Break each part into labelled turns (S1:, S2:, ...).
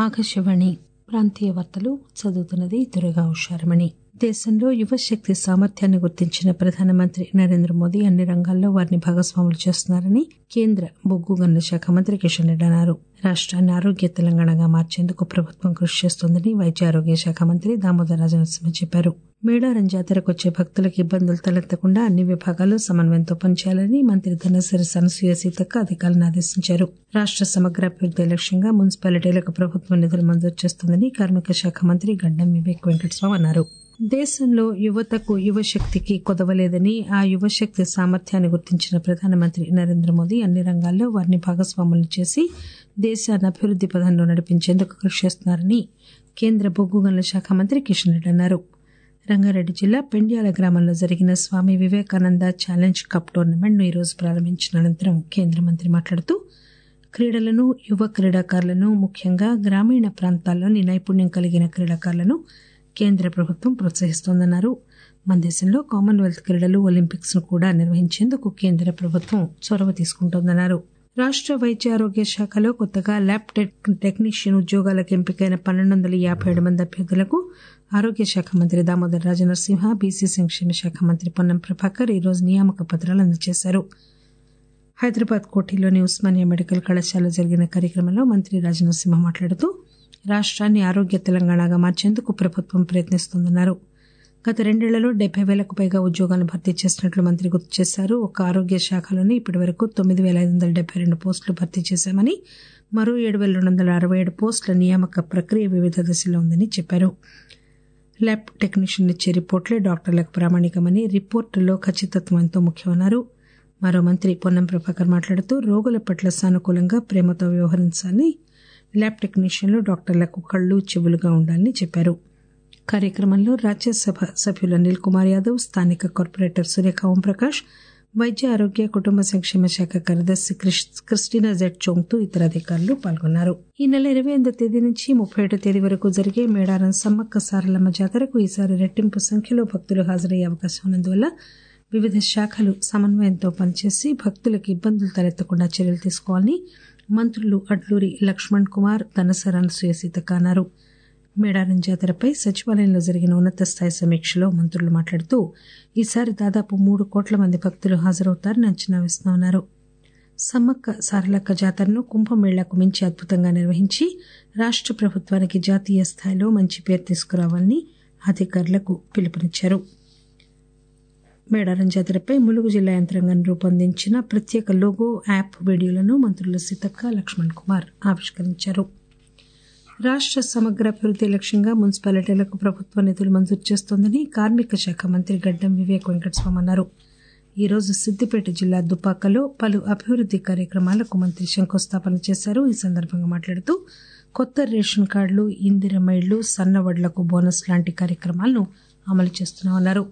S1: ఆకాశవాణి ప్రాంతీయ వార్తలు చదువుతున్నది దుర్గా ఉషారమణి దేశంలో యువశక్తి సామర్థ్యాన్ని గుర్తించిన ప్రధానమంత్రి నరేంద్ర మోదీ అన్ని రంగాల్లో వారిని భాగస్వాములు చేస్తున్నారని కేంద్ర బొగ్గు గనుల శాఖ మంత్రి కిషన్ రెడ్డి అన్నారు రాష్ట్రాన్ని ఆరోగ్య తెలంగాణగా మార్చేందుకు ప్రభుత్వం కృషి చేస్తోందని వైద్య ఆరోగ్య శాఖ మంత్రి దామోదర రాజనరసింహ చెప్పారు మేడారం జాతరకు వచ్చే భక్తులకు ఇబ్బందులు తలెత్తకుండా అన్ని విభాగాలు సమన్వయంతో పనిచేయాలని మంత్రి ధనసరి అనసూయ సీతక్క అధికారులను ఆదేశించారు రాష్ట్ర సమగ్ర అభివృద్ది లక్ష్యంగా మున్సిపాలిటీలకు ప్రభుత్వం నిధులు మంజూరు చేస్తుందని కార్మిక శాఖ మంత్రి గడ్డం వివేక్ వెంకటస్వామి అన్నారు దేశంలో యువతకు యువశక్తికి కొదవలేదని ఆ యువశక్తి సామర్థ్యాన్ని గుర్తించిన ప్రధానమంత్రి నరేంద్ర మోదీ అన్ని రంగాల్లో వారిని భాగస్వాములు చేసి దేశాన్ని అభివృద్ది పథంలో నడిపించేందుకు కృషి చేస్తున్నారని కేంద్ర బొగ్గు గనుల శాఖ మంత్రి కిషన్ రెడ్డి అన్నారు రంగారెడ్డి జిల్లా పెండ్యాల గ్రామంలో జరిగిన Swami Vivekananda challenge cup tournament ను ఈరోజు ప్రారంభించిన అనంతరం కేంద్ర మంత్రి మాట్లాడుతూ క్రీడలను యువ క్రీడాకారులను ముఖ్యంగా గ్రామీణ ప్రాంతాల్లోని నైపుణ్యం కలిగిన క్రీడాకారులను కేంద్ర ప్రభుత్వం ప్రోత్సహిస్తోందన్నారు మన దేశంలో కామన్వెల్త్ క్రీడలు ఒలింపిక్స్ ను కూడా నిర్వహించేందుకు కేంద్ర ప్రభుత్వం చొరవ తీసుకుంటోందన్నారు రాష్ట్ర వైద్య ఆరోగ్య శాఖలో కొత్తగా ల్యాబ్ టెక్నీషియన్ ఉద్యోగాలకు ఎంపికైన పన్నెండు వందల యాభై ఏడు మంది అభ్యర్థులకు ఆరోగ్య శాఖ మంత్రి దామోదర్ రాజనరసింహ బీసీ సంక్షేమ శాఖ మంత్రి పొన్నం ప్రభాకర్ ఈరోజు నియామక పత్రాలు అందజేశారు హైదరాబాద్ కోటిలోని ఉస్మానియా మెడికల్ కళాశాల జరిగిన కార్యక్రమంలో మంత్రి రాజనరసింహ మాట్లాడుతూ రాష్ట్రాన్ని ఆరోగ్య తెలంగాణగా మార్చేందుకు ప్రభుత్వం ప్రయత్నిస్తోందన్నారు గత రెండేళ్లలో డెబ్బై వేలకు పైగా ఉద్యోగాలను భర్తీ చేసినట్లు మంత్రి గుర్తు చేశారు ఒక ఆరోగ్య శాఖలోనే ఇప్పటి వరకు తొమ్మిది వేల ఐదు వందల డెబ్బై రెండు పోస్టులు భర్తీ చేశామని మరో ఏడు వేల రెండు వందల అరవై ఏడు పోస్టుల నియామక ప్రక్రియ వివిధ దశల్లో ఉందని చెప్పారు ల్యాబ్ టెక్నీషియన్ ఇచ్చే రిపోర్టులే డాక్టర్లకు ప్రామాణికమని రిపోర్టుల్లో ఖచ్చితత్వం ఎంతో ముఖ్యమన్నారు మరో మంత్రి పొన్నం ప్రభాకర్ మాట్లాడుతూ రోగుల పట్ల సానుకూలంగా ప్రేమతో వ్యవహరించాలని ల్యాబ్ టెక్నీషియన్లు డాక్టర్లకు కళ్ళు చెవులుగా ఉండాలని చెప్పారు కార్యక్రమంలో రాజ్యసభ సభ్యులు అనిల్ కుమార్ యాదవ్ స్థానిక కార్పొరేటర్ సురేఖ ఓంప్రకాష్ వైద్య ఆరోగ్య కుటుంబ సంక్షేమ శాఖ కార్యదర్శి క్రిస్టినా జెడ్ చోంగ్తూ ఇతర అధికారులు పాల్గొన్నారు ఈ నెల ఇరవై ఎనిమిదో తేదీ నుంచి ముప్పై ఏడో తేదీ వరకు జరిగే మేడారం సమ్మక్క సారలమ్మ జాతరకు ఈసారి రెట్టింపు సంఖ్యలో భక్తులు హాజరయ్యే అవకాశం ఉన్నందువల్ల వివిధ శాఖలు సమన్వయంతో పనిచేసి భక్తులకు ఇబ్బందులు తలెత్తకుండా చర్యలు తీసుకోవాలని మంత్రులు అడ్లూరి లక్ష్మణ్ కుమార్ ధనసర అనసూయ సీతక్క అన్నారు మేడారం జాతరపై సచివాలయంలో జరిగిన ఉన్నత స్థాయి సమీక్షలో మంత్రులు మాట్లాడుతూ ఈసారి దాదాపు మూడు కోట్ల మంది భక్తులు హాజరవుతారని అంచనా వేస్తున్నామన్నారు సమ్మక్క సారలక్క జాతరను కుంభమేళాకు మించి అద్భుతంగా నిర్వహించి రాష్ట్ర ప్రభుత్వానికి జాతీయ స్థాయిలో మంచి పేరు తీసుకురావాలని అధికారులకు పిలుపునిచ్చారు మేడారం జాతరపై ములుగు జిల్లా యంత్రాంగం రూపొందించిన ప్రత్యేక లోగో యాప్ వీడియోలను మంత్రులు సీతక్క లక్ష్మణ్ కుమార్ ఆవిష్కరించారు రాష్ట్ర సమగ్ర అభివృద్ది లక్ష్యంగా మున్సిపాలిటీలకు ప్రభుత్వ నిధులు మంజూరు చేస్తోందని కార్మిక శాఖ మంత్రి గడ్డం వివేక్ వెంకటస్వామి అన్నారు ఈ రోజు సిద్దిపేట జిల్లా దుపాకలో పలు అభివృద్ది కార్యక్రమాలకు మంత్రి శంకుస్థాపన చేశారు ఈ సందర్భంగా మాట్లాడుతూ కొత్త రేషన్ కార్డులు ఇందిరమ్మ ఇళ్లు సన్నవడ్లకు బోనస్ లాంటి కార్యక్రమాలను అమలు చేస్తున్నామన్నారు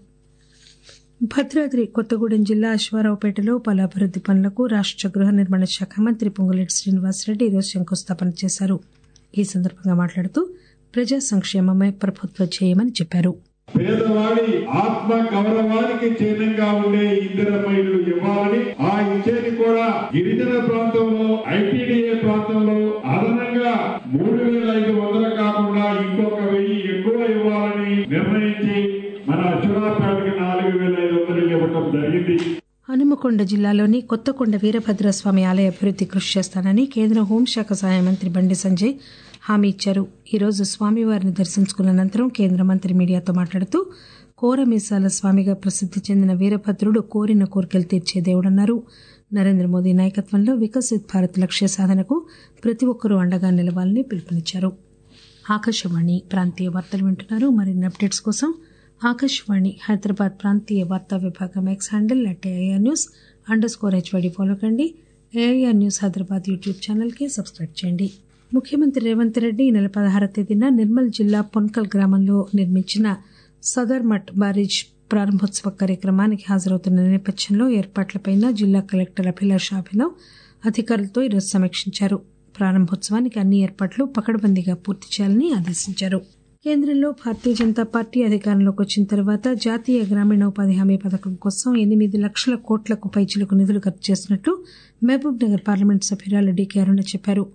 S1: భద్రాద్రి కొత్తగూడెం జిల్లా అశ్వారావుపేటలో పలు అభివృద్ది పనులకు రాష్ట్ర గృహ నిర్మాణ శాఖ మంత్రి పొంగులేటి శ్రీనివాసరెడ్డి ఈరోజు శంకుస్థాపన చేశారు ఈ సందర్భంగా మాట్లాడుతూ ప్రజా సంక్షేమమే ప్రభుత్వ ధ్యేయమని చెప్పారు
S2: పేదవాడి ఆత్మ గౌరవానికి చిహ్నంగా ఉండే ఇందిరమైలు ఇవ్వాలని ఆ ఇచ్చేది కూడా గిరిజన ప్రాంతంలో ఐటీడీఏ ప్రాంతంలో అదనంగా మూడు వేల ఐదు వందలు కాకుండా ఇంకొక వెయ్యి ఎక్కువ ఇవ్వాలని నిర్ణయించి మన అచురాపేటకి నాలుగు వేల ఐదు వందలు ఇవ్వటం జరిగింది
S1: హనుమకొండ జిల్లాలోని కొత్తకొండ వీరభద్రస్వామి ఆలయ అభివృద్ది కృషి చేస్తానని కేంద్ర హోంశాఖ సహాయ మంత్రి బండి సంజయ్ హామీ ఇచ్చారు ఈరోజు స్వామివారిని దర్శించుకున్న అనంతరం కేంద్ర మంత్రి మీడియాతో మాట్లాడుతూ కోరమీసాల స్వామిగా ప్రసిద్ది చెందిన వీరభద్రుడు కోరిన కోరికలు తీర్చే దేవుడన్నారు నరేంద్ర మోదీ నాయకత్వంలో వికసిత్ భారత్ లక్ష్య సాధనకు ప్రతి ఒక్కరూ అండగా నిలవాలని పిలుపునిచ్చారు ఆకాశవాణి ప్రాంతీయ వార్తలు వింటున్నారు మరిన్ని అప్డేట్స్ కోసం ఆకాశవాణి హైదరాబాద్ ప్రాంతీయ వార్తా విభాగం X handle at AIR news underscore HYD follow కండి ఏఐఆర్ న్యూస్ హైదరాబాద్ యూట్యూబ్ ఛానల్కి సబ్స్క్రైబ్ చేయండి ముఖ్యమంత్రి రేవంత్ రెడ్డి ఈ నెల పదహార తేదీన నిర్మల్ జిల్లా పొన్కల్ గ్రామంలో నిర్మించిన సదర్మఠ్ బారిజ్ ప్రారంభోత్సవ కార్యక్రమానికి హాజరవుతున్న నేపథ్యంలో ఏర్పాట్లపై జిల్లా కలెక్టర్ అభిలాష అభినవ్ అధికారులతో ఈరోజు సమీక్షించారు ప్రారంభోత్సవానికి అన్ని ఏర్పాట్లు పకడ్బందీగా పూర్తి చేయాలని ఆదేశించారు కేంద్రంలో భారతీయ జనతా పార్టీ అధికారంలోకి వచ్చిన తర్వాత జాతీయ గ్రామీణ ఉపాధి హామీ పథకం కోసం ఎనిమిది లక్షల కోట్లకు పైచిలకు నిధులు ఖర్చు చేసినట్లు మహబూబ్ నగర్ పార్లమెంట్ సభ్యురాలు డీకే అరుణ చెప్పారు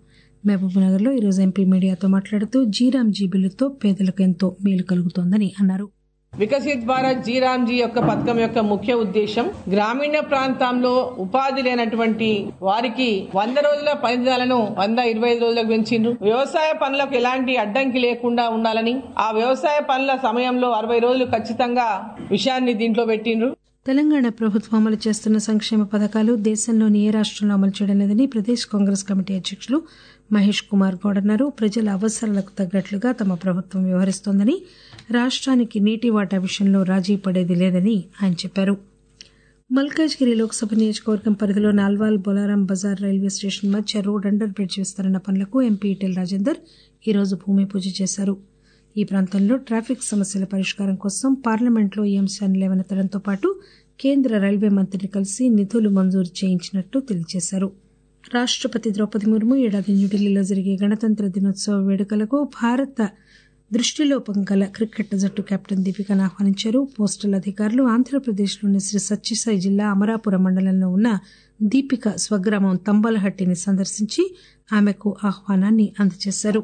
S1: మహబూబ్నగర్ లో ఈరోజు ఎంపీ మీడియాతో మాట్లాడుతూ జీరాంజీ బిల్లుతో పేదలకు ఎంతో మేలు కలుగుతోందని అన్నారు
S3: వికసిత్ భారత్ జీరాంజీ యొక్క పథకం యొక్క ముఖ్య ఉద్దేశం గ్రామీణ ప్రాంతంలో ఉపాధి లేనటువంటి వారికి వంద రోజుల పని దినాలను వంద ఇరవై ఐదు రోజులకు పెంచిండ్రు వ్యవసాయ పనులకు ఎలాంటి అడ్డంకి లేకుండా ఉండాలని ఆ వ్యవసాయ పనుల సమయంలో అరవై రోజులు ఖచ్చితంగా విషయాన్ని దీంట్లో పెట్టిండ్రు
S1: తెలంగాణ ప్రభుత్వం అమలు చేస్తున్న సంక్షేమ పథకాలు దేశంలోని ఏ రాష్ట్రంలో అమలు చేయడం లేదని ప్రదేశ్ కాంగ్రెస్ కమిటీ అధ్యక్షులు మహేష్ కుమార్ గౌడ్ అన్నారు ప్రజల అవసరాలకు తగ్గట్లుగా తమ ప్రభుత్వం వ్యవహరిస్తోందని రాష్ట్రానికి నీటి వాటా విషయంలో రాజీ పడేది లేదని ఆయన చెప్పారు మల్కాజ్గిరి లోక్సభ నియోజకవర్గం పరిధిలో నాల్వాల్ బొలారం బజార్ రైల్వే స్టేషన్ మధ్య రోడ్ అండర్ బ్రిడ్జ్ విస్తరణ పనులకు ఎంపీ ఈటెల్ రాజేందర్ ఈరోజు భూమి పూజ చేశారు ఈ ప్రాంతంలో ట్రాఫిక్ సమస్యల పరిష్కారం కోసం పార్లమెంట్లో ఈ అంశాన్ని లేవనెత్తడంతో పాటు కేంద్ర రైల్వే మంత్రిని కలిసి నిధులు మంజూరు చేయించినట్టు తెలియజేశారు రాష్టపతి ద్రౌపది ముర్ము ఏడాది న్యూఢిల్లీలో జరిగే గణతంత్ర దినోత్సవ వేడుకలకు భారత దృష్టిలోపం గల క్రికెట్ జట్టు కెప్టెన్ దీపికను ఆహ్వానించారు పోస్టల్ అధికారులు ఆంధ్రప్రదేశ్లోని శ్రీ సత్యసాయి జిల్లా అమరాపురం మండలంలో ఉన్న దీపిక స్వగ్రామం తంబలహట్టిని సందర్శించి ఆమెకు ఆహ్వానాన్ని అందజేశారు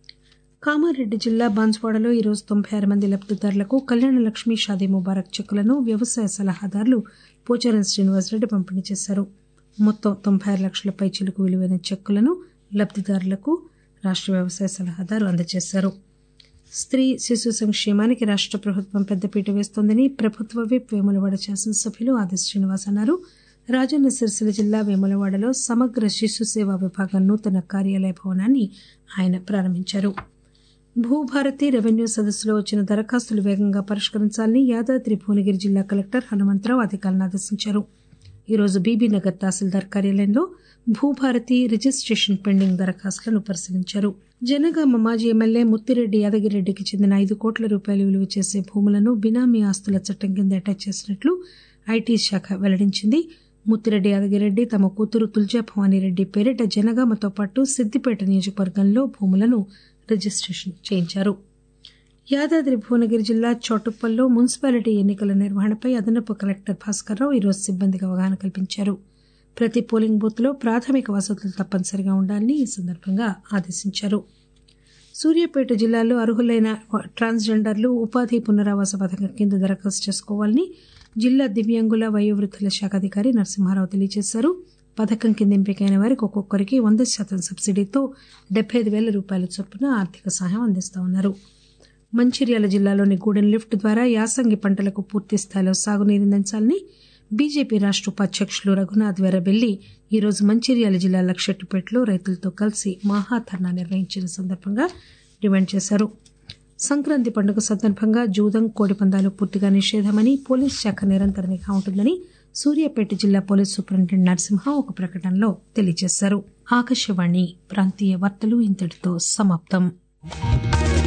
S1: కామారెడ్డి జిల్లా బాన్స్వాడలో ఈరోజు తొంభై ఆరు మంది లబ్దిదారులకు కళ్యాణ లక్ష్మి షాదీ ముబారక్ చెక్కులను వ్యవసాయ సలహాదారులు పోచారం శ్రీనివాసరెడ్డి పంపిణీ చేశారు మొత్తం తొంభై ఆరు లక్షల పైచిలకు విలువైన చెక్కులను లబ్దిదారులకు రాష్ట వ్యవసాయ సలహాదారు అందజేశారు స్త్రీ శిశు సంక్షేమానికి రాష్ట ప్రభుత్వం పెద్దపీట వేస్తోందని ప్రభుత్వ విప్ వేములవాడ శాసనసభ్యులు ఆది శ్రీనివాస్ అన్నారు రాజన్న సిరిసిల్ల జిల్లా వేములవాడలో సమగ్ర శిశు సేవా విభాగం నూతన కార్యాలయ భవనాన్ని ఆయన ప్రారంభించారు భూభారతి రెవెన్యూ సదస్సులో వచ్చిన దరఖాస్తులు వేగంగా పరిష్కరించాలని యాదాద్రి భువనగిరి జిల్లా కలెక్టర్ హనుమంతరావు అధికారులను ఆదేశించారు ఈరోజు బీబీనగర్ తహసీల్దార్ కార్యాలయంలో భూభారతి రిజిస్ట్రేషన్ పెండింగ్ దరఖాస్తులను పరిశీలించారు జనగామ మాజీ ఎమ్మెల్యే ముత్తిరెడ్డి యాదగిరెడ్డికి చెందిన ఐదు కోట్ల రూపాయలు విలువ చేసే భూములను బినామీ ఆస్తుల చట్టం కింద అటాచ్ చేసినట్లు ఐటీ శాఖ వెల్లడించింది ముత్తిరెడ్డి యాదగిరెడ్డి తమ కూతురు తుల్జా భవానీరెడ్డి పేరిట జనగామతో పాటు సిద్దిపేట నియోజకవర్గంలో భూములను రిజిస్ట్రేషన్ చేయించారు యాదాద్రి భువనగిరి జిల్లా చౌటుప్పల్లో మున్సిపాలిటీ ఎన్నికల నిర్వహణపై అదనపు కలెక్టర్ భాస్కర్రావు ఈరోజు సిబ్బందికి అవగాహన కల్పించారు ప్రతి పోలింగ్ బూత్లో ప్రాథమిక వసతులు తప్పనిసరిగా ఉండాలని ఈ సందర్భంగా ఆదేశించారు సూర్యాపేట జిల్లాలో అర్హులైన ట్రాన్స్జెండర్లు ఉపాధి పునరావాస పథకం కింద దరఖాస్తు చేసుకోవాలని జిల్లా దివ్యాంగుల వయోవృద్ధుల శాఖ అధికారి నరసింహారావు తెలియజేశారు పథకం కింద ఎంపికైన వారికి ఒక్కొక్కరికి వంద శాతం సబ్సిడీతో డెబ్బై ఐదు వేల రూపాయల చొప్పున ఆర్థిక సహాయం అందిస్తామన్నారు మంచిర్యాల జిల్లాలోని గూడెం లిఫ్ట్ ద్వారా యాసంగి పంటలకు పూర్తి స్థాయిలో సాగునీరు అందించాలని బీజేపీ రాష్ట ఉపాధ్యక్షులు రఘునాథ్ వెర్రబెల్లి ఈరోజు మంచిర్యాల జిల్లా లక్షెట్టుపేటలో రైతులతో కలిసి మహాధర్నా నిర్వహించిన సందర్భంగా డిమాండ్ చేశారు సంక్రాంతి పండుగ సందర్భంగా జూదం కోడిపందాలు పూర్తిగా నిషేధమని పోలీస్ శాఖ నిరంతర నిఘా ఉంటుందని సూర్యాపేట జిల్లా పోలీస్ సూపరింటెండెంట్ నరసింహ ఒక ప్రకటనలో తెలియజేశారు ఆకాశవాణి ప్రాంతీయ వార్తలు ఇంతటితో సమాప్తం